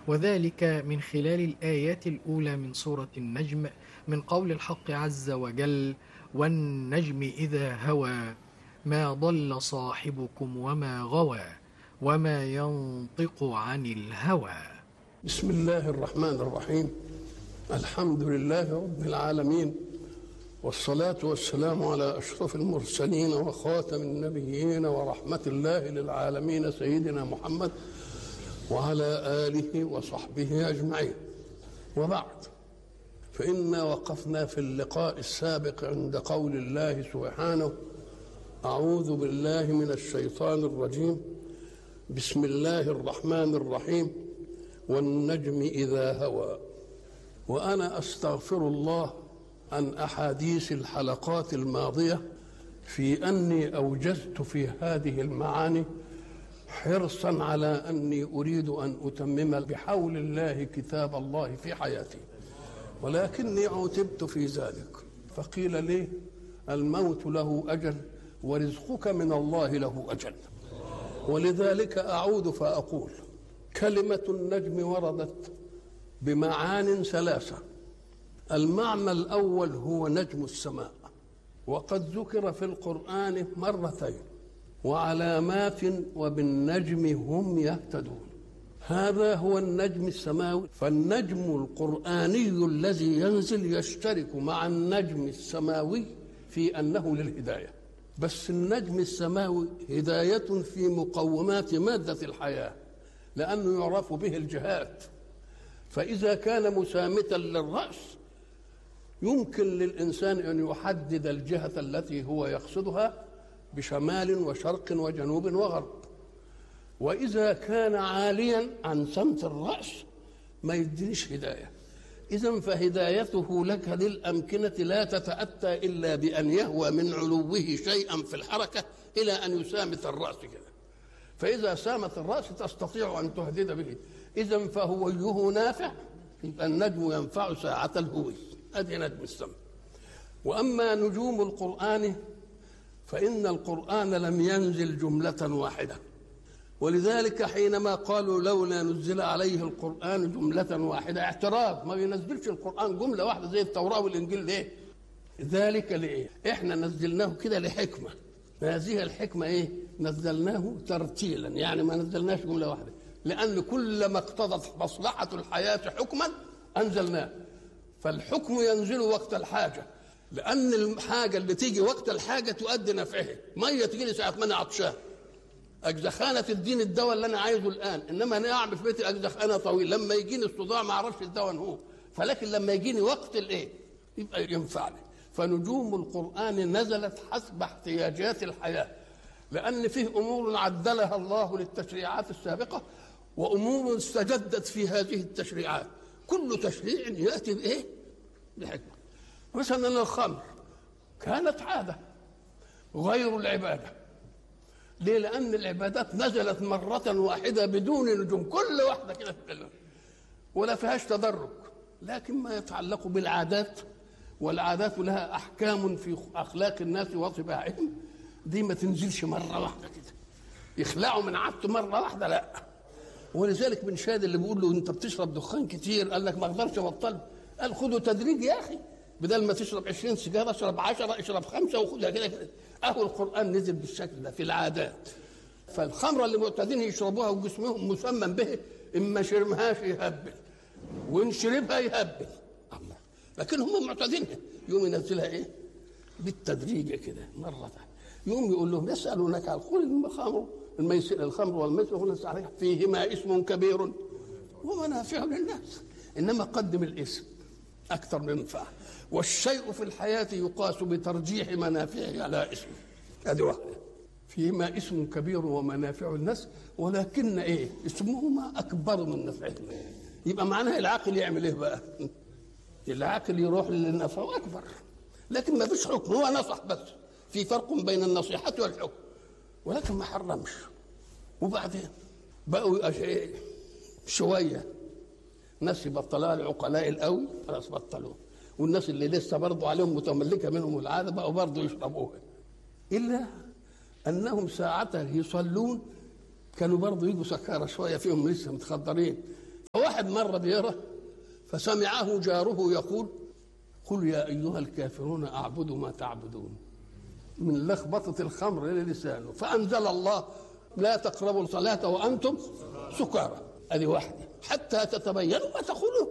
وذلك من خلال الآيات الأولى من سورة النجم من قول الحق عز وجل والنجم إذا هوى ما ضل صاحبكم وما غوى وما ينطق عن الهوى بسم الله الرحمن الرحيم الحمد لله رب العالمين والصلاة والسلام على أشرف المرسلين وخاتم النبيين ورحمة الله للعالمين سيدنا محمد وعلى آله وصحبه أجمعين وبعد فإنا وقفنا في اللقاء السابق عند قول الله سبحانه أعوذ بالله من الشيطان الرجيم بسم الله الرحمن الرحيم والنجم إذا هوى وأنا أستغفر الله عن أحاديث الحلقات الماضية في أني أوجزت في هذه المعاني حرصا على أني أريد أن أتمم بحول الله كتاب الله في حياتي ولكني عوتبت في ذلك فقيل لي الموت له أجل ورزقك من الله له أجل ولذلك أعود فأقول كلمة النجم وردت بمعان ثلاثة المعنى الأول هو نجم السماء وقد ذكر في القرآن مرتين وعلامات وبالنجم هم يهتدون هذا هو النجم السماوي فالنجم القرآني الذي ينزل يشترك مع النجم السماوي في أنه للهداية بس النجم السماوي هداية في مقومات مادة الحياة لأنه يعرف به الجهات فإذا كان مسامتا للرأس يمكن للإنسان أن يحدد الجهة التي هو يقصدها بشمال وشرق وجنوب وغرب وإذا كان عاليا عن سمت الرأس ما يدينيش هداية إذا فهدايته لك للأمكنة لا تتأتى إلا بأن يهوى من علوه شيئا في الحركة إلى أن يسامت الرأس كده فإذا سامت الرأس تستطيع أن تهدد به إذا فهويه نافع يبقى النجم ينفع ساعة الهوي هذه نجم السماء وأما نجوم القرآن فإن القرآن لم ينزل جملة واحدة ولذلك حينما قالوا لولا نزل عليه القرآن جملة واحدة اعتراض ما بينزلش القرآن جملة واحدة زي التوراة والإنجيل ليه؟ ذلك لإيه؟ إحنا نزلناه كده لحكمة هذه الحكمة إيه؟ نزلناه ترتيلا يعني ما نزلناش جملة واحدة لأن كل ما اقتضت مصلحة الحياة حكما أنزلناه فالحكم ينزل وقت الحاجة لأن الحاجة اللي تيجي وقت الحاجة تؤدي نفعها مية تجي لي ساعة ما أنا عطشان أجزخانة تديني الدواء اللي أنا عايزه الآن إنما أنا أعمل في بيتي أجزخانة طويل لما يجيني الصداع ما أعرفش الدواء هو فلكن لما يجيني وقت الإيه يبقى ينفعني فنجوم القرآن نزلت حسب احتياجات الحياة لأن فيه أمور عدلها الله للتشريعات السابقة وأمور استجدت في هذه التشريعات كل تشريع يأتي بإيه؟ بحكمة مثلا الخمر كانت عادة غير العبادة ليه؟ لأن العبادات نزلت مرة واحدة بدون نجوم كل واحدة كده في الله ولا فيهاش تدرج لكن ما يتعلق بالعادات والعادات لها أحكام في أخلاق الناس وطباعهم دي ما تنزلش مرة واحدة كده يخلعوا من عادته مرة واحدة لا ولذلك بن شاد اللي بيقول له انت بتشرب دخان كتير قال لك ما اقدرش ابطل قال خده تدريج يا اخي بدل ما تشرب 20 سيجاره اشرب 10 اشرب خمسه وخدها كده كده اهو القران نزل بالشكل ده في العادات فالخمره اللي معتادين يشربوها وجسمهم مسمم به اما شرمهاش يهبل وان شربها يهبل الله لكن هم معتادينها يوم ينزلها ايه بالتدريج كده مره يوم يقول لهم يسالونك عن قل الخمر الميسر الخمر والميسر ونسأل عليها فيهما اسم كبير ومنافع للناس انما قدم الاسم اكثر من منفعه والشيء في الحياه يقاس بترجيح منافعه على اسمه هذه واحده فيهما اسم كبير ومنافع الناس ولكن ايه اسمهما اكبر من نفعهما يبقى معناها العاقل يعمل ايه بقى العاقل يروح للنفع اكبر لكن ما فيش حكم هو نصح بس في فرق بين النصيحه والحكم ولكن ما حرمش وبعدين بقوا شويه ناس يبطلوها العقلاء القوي خلاص بطلوها والناس اللي لسه برضه عليهم متملكه منهم العاده بقوا برضه يشربوها الا انهم ساعتها يصلون كانوا برضه يجوا سكارى شويه فيهم لسه متخدرين واحد مرة بيرى فسمعه جاره يقول قل يا أيها الكافرون أعبد ما تعبدون من لخبطة الخمر للسانه فأنزل الله لا تقربوا الصلاة وأنتم سكارى هذه واحدة حتى تتبينوا ما تقولون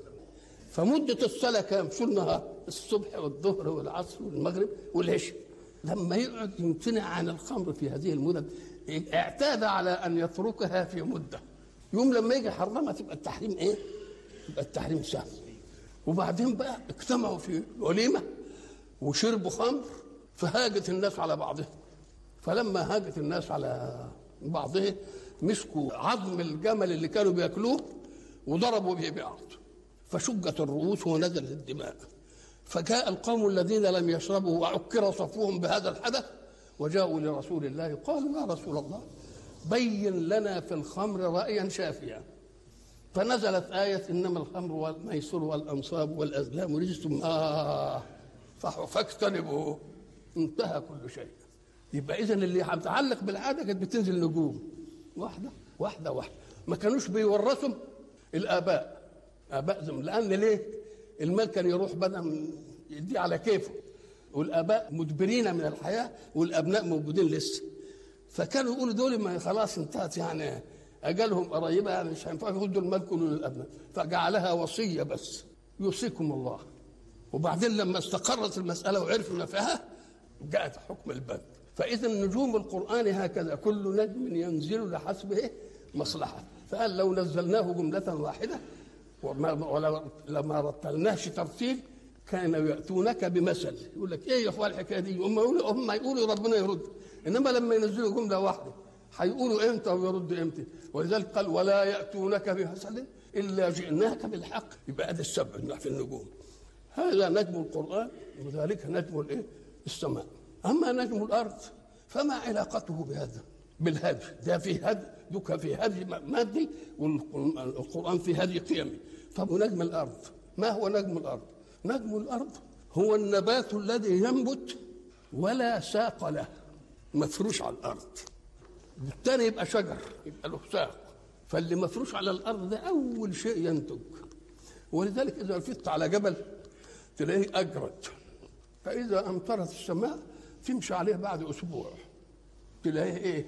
فمدة الصلاة كام في النهار الصبح والظهر والعصر والمغرب والعشاء لما يقعد يمتنع عن الخمر في هذه المدد اعتاد على أن يتركها في مدة يوم لما يجي حرمها تبقى التحريم ايه؟ يبقى التحريم سهل وبعدين بقى اجتمعوا في وليمة وشربوا خمر فهاجت الناس على بعضهم فلما هاجت الناس على بعضهم مسكوا عظم الجمل اللي كانوا بياكلوه وضربوا به بعض فشجت الرؤوس ونزلت الدماء فجاء القوم الذين لم يشربوا وعكر صفوهم بهذا الحدث وجاءوا لرسول الله قالوا يا رسول الله بين لنا في الخمر رأيا شافيا فنزلت آية إنما الخمر والميسر والأنصاب والأزلام رجس آه فاجتنبوه انتهى كل شيء يبقى إذا اللي متعلق بالعادة كانت بتنزل نجوم واحدة واحدة واحدة ما كانوش بيورثوا الآباء آباء زم لأن ليه؟ المال كان يروح بدل يدي على كيفه والآباء مدبرين من الحياة والأبناء موجودين لسه فكانوا يقولوا دول ما خلاص انتهت يعني اجالهم قريبه يعني مش هينفع يردوا المال كله للابناء فجعلها وصيه بس يوصيكم الله وبعدين لما استقرت المساله وعرفوا نفعها جاءت حكم الباب فاذا نجوم القران هكذا كل نجم ينزل لحسب ايه مصلحه فقال لو نزلناه جمله واحده ولما رتلناش ترتيل كانوا ياتونك بمثل يقول لك ايه يا اخوان الحكايه دي هم يقولوا هم يقولوا ربنا يرد انما لما ينزلوا جمله واحده هيقولوا امتى ويردوا امتى ولذلك قال ولا ياتونك بمثل الا جئناك بالحق يبقى ادي السبع في النجوم هذا نجم القران وذلك نجم الايه السماء اما نجم الارض فما علاقته بهذا بالهدي ده في هدي دوك في هدي مادي والقران في هدي قيمي طب ونجم الارض ما هو نجم الارض نجم الارض هو النبات الذي ينبت ولا ساق له مفروش على الارض الثاني يبقى شجر يبقى له ساق فاللي مفروش على الارض ده اول شيء ينتج ولذلك اذا لفت على جبل تلاقيه اجرد فاذا امطرت السماء تمشي عليه بعد اسبوع تلاقيه ايه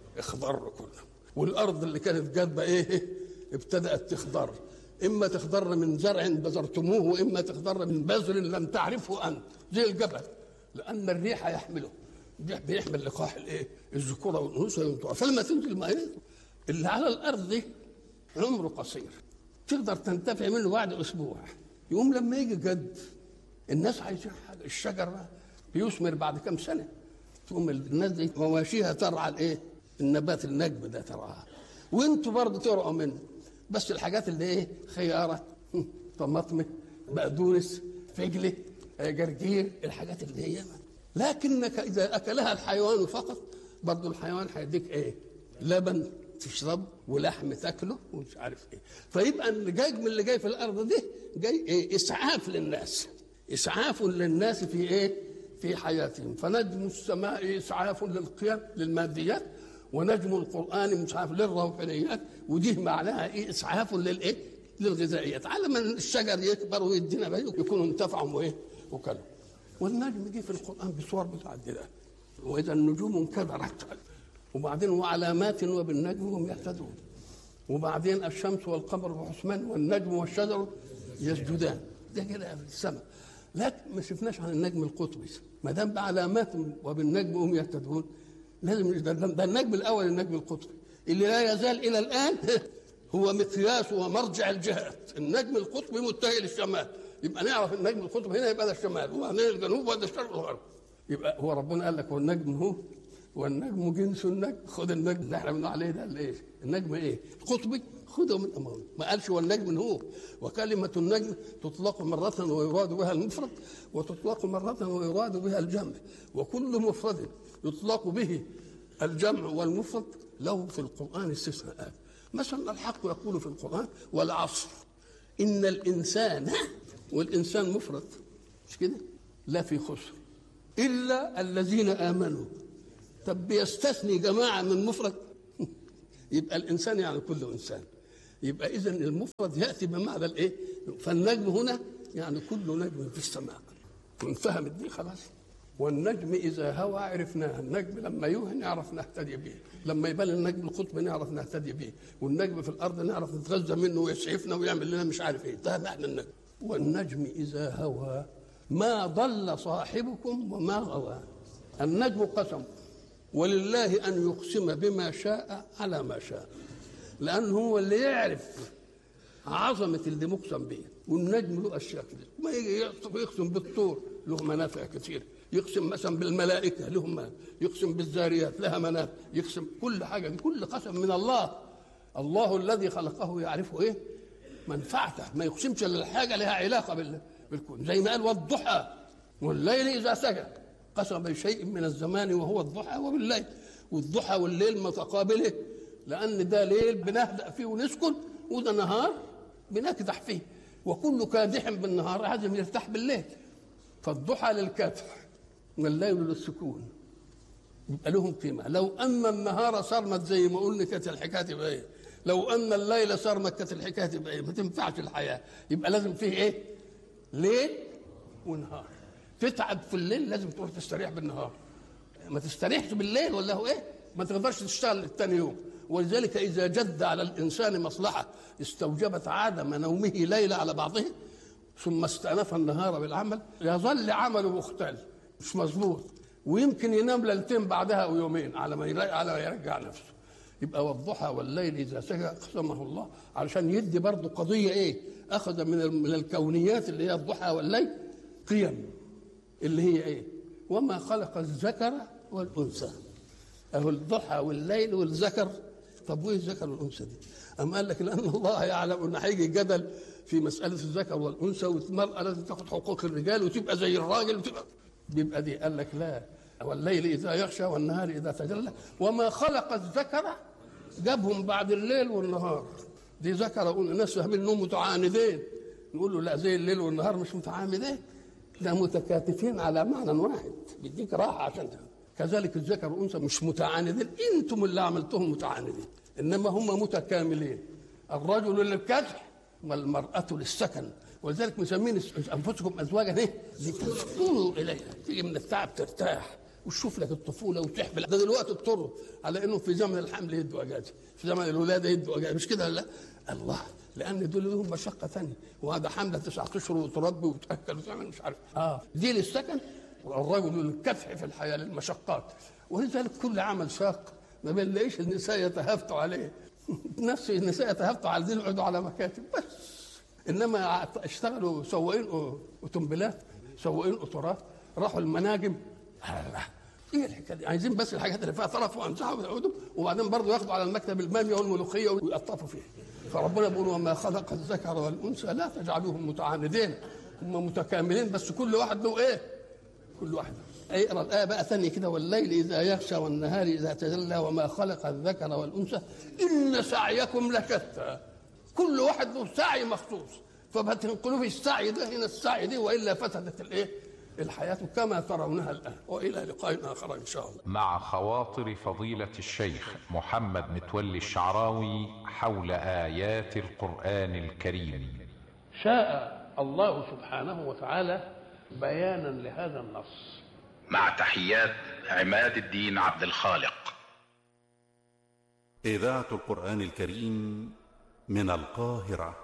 اخضر كله والارض اللي كانت جاذبه ايه ابتدات تخضر اما تخضر من زرع بذرتموه واما تخضر من بذر لم تعرفه انت زي الجبل لان الريح يحمله الريح بيحمل لقاح الايه الذكوره والانوثه فلما تنزل ميه اللي على الارض دي عمره قصير تقدر تنتفع منه بعد اسبوع يقوم لما يجي جد الناس عايزين حاجه الشجر بيثمر بعد كم سنه تقوم الناس دي مواشيها ترعى الايه النبات النجم ده ترعاه وانتوا برضه ترعوا منه بس الحاجات اللي ايه خياره طماطم بقدونس فجله جرجير الحاجات اللي هي لكنك اذا اكلها الحيوان فقط برضه الحيوان هيديك ايه لبن تشرب ولحم تاكله ومش عارف ايه فيبقى اللي جاي من اللي جاي في الارض دي جاي ايه اسعاف للناس اسعاف للناس في ايه في حياتهم فنجم السماء اسعاف للقيم للماديات ونجم القران اسعاف للروحانيات ودي معناها ايه اسعاف للايه للغذائيات على ما الشجر يكبر ويدينا بقى يكونوا انتفعوا وايه وكلوا والنجم جه في القران بصور متعدده واذا النجوم انكدرت وبعدين وعلامات وبالنجم هم يهتدون وبعدين الشمس والقمر وحسمان والنجم والشجر يسجدان ده كده في السماء لكن ما شفناش عن النجم القطبي ما دام بعلامات وبالنجم هم يهتدون لازم ده, ده النجم الاول النجم القطبي اللي لا يزال الى الان هو مقياس ومرجع الجهات النجم القطبي متجه للشمال يبقى نعرف النجم القطبي هنا يبقى ده الشمال وبعدين الجنوب وده الشرق والغرب يبقى هو ربنا قال لك هو النجم هو والنجم جنس النجم خد النجم اللي احنا بنقول عليه ده الايه؟ النجم ايه؟ قطبي خذه من امامه ما قالش والنجم هو وكلمة النجم تطلق مرة ويراد بها المفرد وتطلق مرة ويراد بها الجمع وكل مفرد يطلق به الجمع والمفرد له في القرآن استثناءات مثلا الحق يقول في القرآن والعصر إن الإنسان والإنسان مفرد مش كده؟ لا في خسر إلا الذين آمنوا طب بيستثني جماعة من مفرد يبقى الإنسان يعني كل إنسان يبقى اذا المفرد ياتي بمعنى الايه فالنجم هنا يعني كل نجم في السماء انفهمت دي خلاص والنجم اذا هوى عرفناه النجم لما يوهي نعرف نهتدي به لما يبان النجم القطب نعرف نهتدي به والنجم في الارض نعرف نتغذى منه ويسعفنا ويعمل لنا مش عارف ايه ده معنى النجم والنجم اذا هوى ما ضل صاحبكم وما غوى النجم قسم ولله ان يقسم بما شاء على ما شاء لانه هو اللي يعرف عظمه اللي مقسم به والنجم له اشياء كده ما يجي يقسم بالطور له منافع كثيره يقسم مثلا بالملائكه لهم يقسم بالذاريات لها منافع يقسم كل حاجه دي كل قسم من الله الله الذي خلقه يعرف ايه منفعته ما يقسمش الا الحاجه لها علاقه بال- بالكون زي ما قال والضحى والليل اذا سجى قسم بشيء من الزمان وهو الضحى وبالليل والضحى والليل متقابله لان ده ليل بنهدأ فيه ونسكن وده نهار بنكدح فيه وكل كادح بالنهار لازم يرتاح بالليل فالضحى للكدح والليل للسكون يبقى لهم قيمة لو أن النهار صرمت زي ما قلنا كانت الحكاية تبقى إيه لو أن الليل صرمت كانت الحكاية تبقى إيه ما تنفعش الحياة يبقى لازم فيه إيه ليل ونهار تتعب في الليل لازم تروح تستريح بالنهار ما تستريحش بالليل ولا هو ايه ما تقدرش تشتغل الثاني يوم ولذلك اذا جد على الانسان مصلحه استوجبت عدم نومه ليله على بعضه ثم استأنف النهار بالعمل يظل عمله مختل مش مظبوط ويمكن ينام ليلتين بعدها او يومين على ما يرجع على ما يرجع نفسه يبقى والضحى والليل اذا سجى قسمه الله علشان يدي برضه قضيه ايه اخذ من ال- من الكونيات اللي هي الضحى والليل قيم اللي هي ايه وما خلق الذكر والانثى اهو الضحى والليل والذكر طب وايه الذكر والانثى دي أم قال لك لان الله يعلم ان هيجي جدل في مساله الذكر والانثى والمراه لازم تاخد حقوق الرجال وتبقى زي الراجل وتبقى بيبقى دي قال لك لا والليل اذا يغشى والنهار اذا تجلى وما خلق الذكر جابهم بعد الليل والنهار دي ذكر اقول الناس فاهمين انهم متعاندين نقول له لا زي الليل والنهار مش متعامدين ده متكاتفين على معنى واحد بيديك راحه عشان ده. كذلك الذكر والانثى مش متعاندين انتم اللي عملتهم متعاندين انما هم متكاملين الرجل للكدح والمراه للسكن ولذلك مسمين انفسكم ازواجا ايه؟ لتسكنوا اليها تيجي من التعب ترتاح وتشوف لك الطفوله وتحمل ده دلوقتي اضطروا على انه في زمن الحمل يدوا اجازه في زمن الولاده يدوا اجازه مش كده لا الله لان دول لهم مشقه ثانيه وهذا حمله تسعة اشهر وتربي وتاكل وتعمل مش عارف اه دي للسكن والرجل للكدح في الحياه للمشقات ولذلك كل عمل شاق ما بنلاقيش النساء يتهافتوا عليه نفس النساء يتهافتوا على دين يقعدوا على مكاتب بس انما اشتغلوا سواقين اوتومبيلات سواقين قطارات راحوا المناجم الله ايه الحكايه دي عايزين بس الحاجات اللي فيها طرف وانزعوا ويقعدوا وبعدين برضه ياخدوا على المكتب الماليه والملوخيه ويقطفوا فيها فربنا بيقول وما خلق الذكر والانثى لا تجعلوهم متعاندين هم متكاملين بس كل واحد له ايه؟ كل واحد اقرا الايه بقى ثانيه كده والليل اذا يغشى والنهار اذا تجلى وما خلق الذكر والانثى ان سعيكم لشتى كل واحد له سعي مخصوص فما تنقلوا السعي ده هنا السعي دي والا فسدت الايه؟ الحياه كما ترونها الان والى لقاء اخر ان شاء الله مع خواطر فضيلة الشيخ محمد متولي الشعراوي حول آيات القرآن الكريم شاء الله سبحانه وتعالى بيانا لهذا النص مع تحيات عماد الدين عبد الخالق إذاعة القرآن الكريم من القاهرة